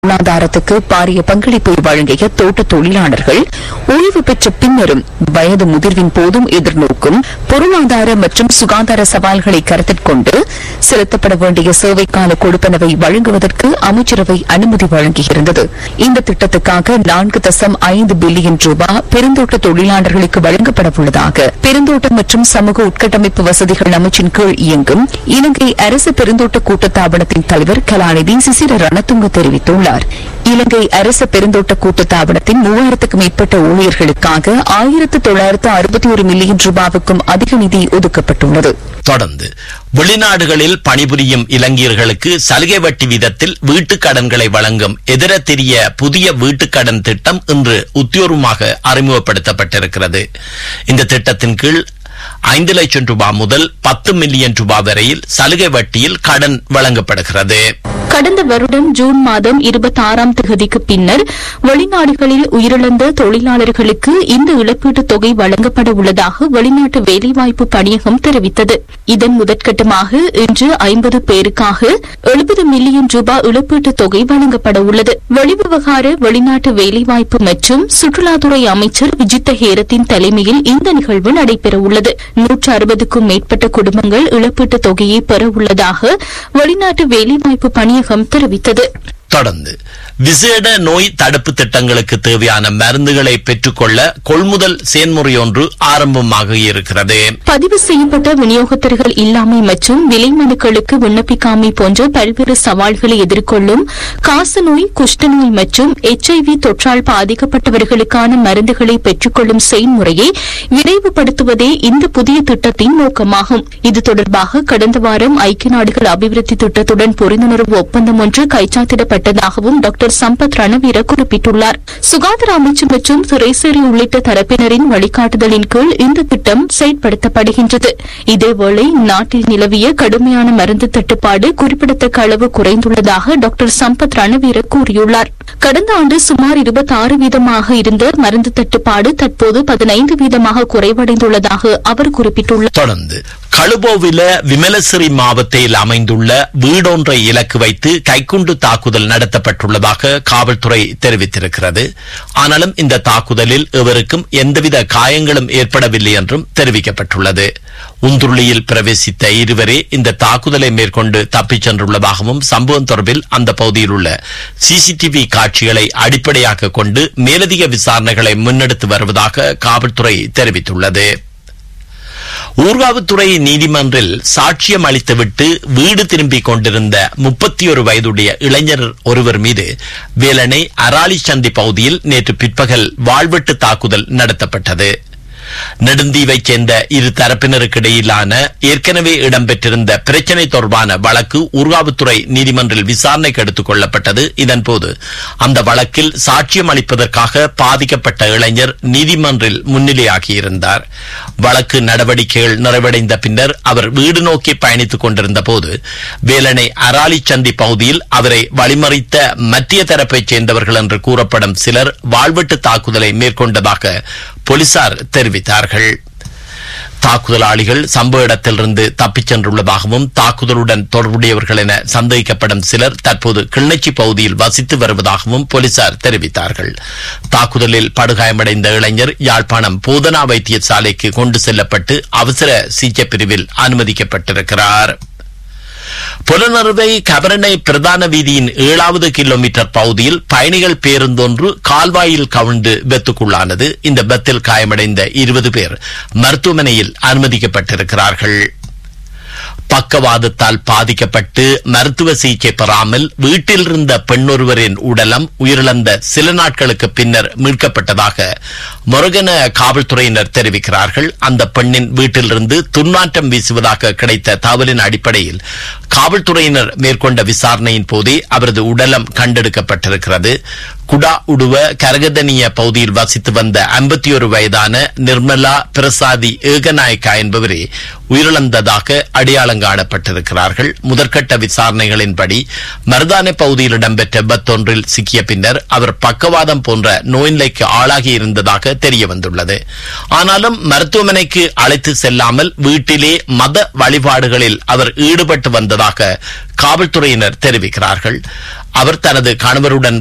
பொருளாதாரத்துக்கு பாரிய பங்களிப்பை வழங்கிய தோட்ட தொழிலாளர்கள் ஓய்வு பெற்ற பின்னரும் வயது முதிர்வின் போதும் எதிர்நோக்கும் பொருளாதார மற்றும் சுகாதார சவால்களை கருத்தில் கொண்டு செலுத்தப்பட வேண்டிய சேவைக்கால கொடுப்பனவை வழங்குவதற்கு அமைச்சரவை அனுமதி வழங்கியிருந்தது இந்த திட்டத்துக்காக நான்கு தசம் ஐந்து பில்லியன் ரூபாய் பெருந்தோட்ட தொழிலாளர்களுக்கு வழங்கப்பட உள்ளதாக பெருந்தோட்டம் மற்றும் சமூக உட்கட்டமைப்பு வசதிகள் அமைச்சின் கீழ் இயங்கும் இலங்கை அரசு பெருந்தோட்ட கூட்டத்தாபனத்தின் தலைவர் கலாநிதி சிசிர ரணதுங்க தெரிவித்துள்ளார் இலங்கை அரசு பெருந்தோட்ட கூட்டத்தாபனத்தின் மூவாயிரத்துக்கும் மேற்பட்ட ஊழியர்களுக்காக ஆயிரத்து தொள்ளாயிரத்து அறுபத்தி ஒரு மில்லியன் ரூபாவுக்கும் அதிக நிதி ஒதுக்கப்பட்டுள்ளது தொடர்ந்து வெளிநாடுகளில் பணிபுரியும் இலங்கையர்களுக்கு சலுகை வட்டி வீதத்தில் வீட்டுக் கடன்களை வழங்கும் எதிர தெரிய புதிய வீட்டுக் கடன் திட்டம் இன்று உத்தியோகமாக அறிமுகப்படுத்தப்பட்டிருக்கிறது இந்த திட்டத்தின் கீழ் ஐந்து லட்சம் ரூபாய் முதல் பத்து மில்லியன் ரூபாய் வரையில் சலுகை வட்டியில் கடன் வழங்கப்படுகிறது கடந்த வருடம் ஜூன் மாதம் இருபத்தாறாம் தேதிக்கு பின்னர் வெளிநாடுகளில் உயிரிழந்த தொழிலாளர்களுக்கு இந்த இழப்பீட்டுத் தொகை வழங்கப்பட உள்ளதாக வெளிநாட்டு வேலைவாய்ப்பு பணியகம் தெரிவித்தது இதன் முதற்கட்டமாக இன்று ஐம்பது பேருக்காக எழுபது மில்லியன் ரூபாய் இழப்பீட்டுத் தொகை வழங்கப்பட உள்ளது வெளிவிவகார வெளிநாட்டு வேலைவாய்ப்பு மற்றும் சுற்றுலாத்துறை அமைச்சர் விஜித்த ஹேரத்தின் தலைமையில் இந்த நிகழ்வு நடைபெறவுள்ளது நூற்று அறுபதுக்கும் மேற்பட்ட குடும்பங்கள் இழப்பீட்டுத் தொகையை பெற உள்ளதாக வெளிநாட்டு வேலைவாய்ப்பு பணியகம் தெரிவித்தது தொடர்ந்து விசேட நோய் தடுப்பு திட்டங்களுக்கு தேவையான மருந்துகளை பெற்றுக்கொள்ள கொள்முதல் செயன்முறை ஒன்று ஆரம்பமாக இருக்கிறது பதிவு செய்யப்பட்ட விநியோகத்தர்கள் இல்லாமை மற்றும் விலை மனுக்களுக்கு விண்ணப்பிக்காமை போன்ற பல்வேறு சவால்களை எதிர்கொள்ளும் காசநோய் குஷ்டநோய் மற்றும் எச்ஐவி தொற்றால் பாதிக்கப்பட்டவர்களுக்கான மருந்துகளை பெற்றுக்கொள்ளும் செயல்முறையை விரைவுபடுத்துவதே இந்த புதிய திட்டத்தின் நோக்கமாகும் இது தொடர்பாக கடந்த வாரம் ஐக்கிய நாடுகள் அபிவிருத்தி திட்டத்துடன் புரிந்துணர்வு ஒப்பந்தம் ஒன்று கைச்சாத்திடப்பட்டதாகவும் டாக்டர் சம்பத் ரணவீர குறிப்பிட்டுள்ளார் சுகாதார அமைச்சு மற்றும் துறைசேரி உள்ளிட்ட தரப்பினரின் வழிகாட்டுதலின் கீழ் இந்த திட்டம் செயல்படுத்தப்படுகின்றது இதேவேளை நாட்டில் நிலவிய கடுமையான மருந்து தட்டுப்பாடு குறிப்பிடத்தக்க அளவு குறைந்துள்ளதாக டாக்டர் சம்பத் ரணவீர கூறியுள்ளார் கடந்த ஆண்டு சுமார் இருபத்தாறு வீதமாக இருந்த மருந்து தட்டுப்பாடு தற்போது பதினைந்து வீதமாக குறைவடைந்துள்ளதாக அவர் குறிப்பிட்டுள்ளார் தொடர்ந்து கழுபோவில விமலசிறி மாவட்டத்தில் அமைந்துள்ள வீடொன்றை இலக்கு வைத்து கைக்குண்டு தாக்குதல் நடத்தப்பட்டுள்ளதாக காவல்துறை தெரிவித்திருக்கிறது ஆனாலும் இந்த தாக்குதலில் எவருக்கும் எந்தவித காயங்களும் ஏற்படவில்லை என்றும் தெரிவிக்கப்பட்டுள்ளது உந்துருளியில் பிரவேசித்த இருவரே இந்த தாக்குதலை மேற்கொண்டு தப்பிச் சென்றுள்ளதாகவும் சம்பவம் தொடர்பில் அந்த பகுதியில் உள்ள சிசிடிவி காட்சிகளை அடிப்படையாக கொண்டு மேலதிக விசாரணைகளை முன்னெடுத்து வருவதாக காவல்துறை தெரிவித்துள்ளது ஊர்காவுத்துறை நீதிமன்றில் சாட்சியம் அளித்துவிட்டு வீடு திரும்பிக் கொண்டிருந்த முப்பத்தி ஒரு வயதுடைய இளைஞர் ஒருவர் மீது வேலனை அராலி சந்தி பகுதியில் நேற்று பிற்பகல் வாழ்வெட்டு தாக்குதல் நடத்தப்பட்டது நெடுந்தீவைச் சேர்ந்த இரு தரப்பினருக்கு இடையிலான ஏற்கனவே இடம்பெற்றிருந்த பிரச்சினை தொடர்பான வழக்கு ஊர்காவுத்துறை நீதிமன்றில் விசாரணைக்கு எடுத்துக் கொள்ளப்பட்டது இதன்போது அந்த வழக்கில் சாட்சியம் அளிப்பதற்காக பாதிக்கப்பட்ட இளைஞர் நீதிமன்றில் முன்னிலையாகியிருந்தார் வழக்கு நடவடிக்கைகள் நிறைவடைந்த பின்னர் அவர் வீடு நோக்கி பயணித்துக் கொண்டிருந்த போது வேலனை அராலி சந்தி பகுதியில் அவரை வழிமறித்த மத்திய தரப்பைச் சேர்ந்தவர்கள் என்று கூறப்படும் சிலர் வாழ்வெட்டு தாக்குதலை மேற்கொண்டதாக போலீசார் தெரிவித்தார்கள் தாக்குதலாளிகள் சம்பவ இடத்திலிருந்து தப்பிச் சென்றுள்ளதாகவும் தாக்குதலுடன் தொடர்புடையவர்கள் என சந்தேகிக்கப்படும் சிலர் தற்போது கிளிநொச்சி பகுதியில் வசித்து வருவதாகவும் போலீசார் தெரிவித்தார்கள் தாக்குதலில் படுகாயமடைந்த இளைஞர் யாழ்ப்பாணம் போதனா வைத்தியசாலைக்கு கொண்டு செல்லப்பட்டு அவசர சிகிச்சை பிரிவில் அனுமதிக்கப்பட்டிருக்கிறார் புலனறுவை கபரணை பிரதான வீதியின் ஏழாவது கிலோமீட்டர் பகுதியில் பயணிகள் பேருந்தொன்று கால்வாயில் கவிழ்ந்து பெத்துக்குள்ளானது இந்த பெத்தில் காயமடைந்த இருபது பேர் மருத்துவமனையில் அனுமதிக்கப்பட்டிருக்கிறார்கள் பக்கவாதத்தால் பாதிக்கப்பட்டு மருத்துவ சிகிச்சை பெறாமல் வீட்டில் இருந்த பெண்ணொருவரின் உடலம் உயிரிழந்த சில நாட்களுக்கு பின்னர் மீட்கப்பட்டதாக முருகன காவல்துறையினர் தெரிவிக்கிறார்கள் அந்த பெண்ணின் வீட்டிலிருந்து துர்நாற்றம் வீசுவதாக கிடைத்த தகவலின் அடிப்படையில் காவல்துறையினர் மேற்கொண்ட விசாரணையின் போதே அவரது உடலம் கண்டெடுக்கப்பட்டிருக்கிறது குடா உடுவ கரகதனிய பகுதியில் வசித்து வந்த ஐம்பத்தி ஒரு வயதான நிர்மலா பிரசாதி ஏகநாயக்கா என்பவரே உயிரிழந்ததாக அடையாளம் அடையாளம் காணப்பட்டிருக்கிறார்கள் முதற்கட்ட விசாரணைகளின்படி மருதானை பகுதியில் இடம்பெற்ற விபத்தொன்றில் சிக்கிய பின்னர் அவர் பக்கவாதம் போன்ற நோய்நிலைக்கு ஆளாகி இருந்ததாக தெரிய வந்துள்ளது ஆனாலும் மருத்துவமனைக்கு அழைத்து செல்லாமல் வீட்டிலே மத வழிபாடுகளில் அவர் ஈடுபட்டு வந்ததாக காவல்துறையினர் தெரிவிக்கிறார்கள் அவர் தனது கணவருடன்